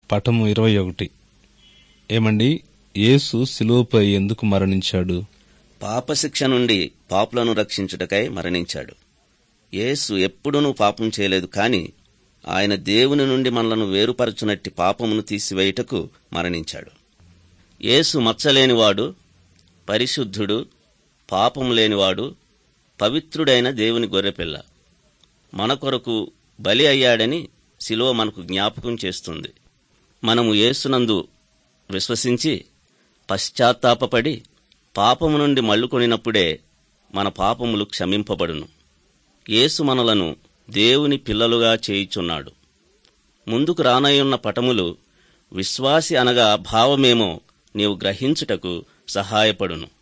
పటము ఇరవై ఒకటి ఏమండి యేసు శిలువపై ఎందుకు మరణించాడు పాపశిక్ష నుండి పాపులను రక్షించుటకై మరణించాడు యేసు ఎప్పుడునూ పాపం చేయలేదు కాని ఆయన దేవుని నుండి మనలను వేరుపరచునట్టి పాపమును తీసివేయుటకు మరణించాడు యేసు మచ్చలేనివాడు పరిశుద్ధుడు పాపము లేనివాడు పవిత్రుడైన దేవుని గొర్రెపిల్ల మన కొరకు బలి అయ్యాడని శిలువ మనకు జ్ఞాపకం చేస్తుంది మనము యేసునందు విశ్వసించి పశ్చాత్తాపపడి పాపము నుండి మళ్ళుకొనినప్పుడే మన పాపములు క్షమింపబడును యేసు మనలను దేవుని పిల్లలుగా చేయుచున్నాడు ముందుకు రానయ్యున్న పటములు విశ్వాసి అనగా భావమేమో నీవు గ్రహించుటకు సహాయపడును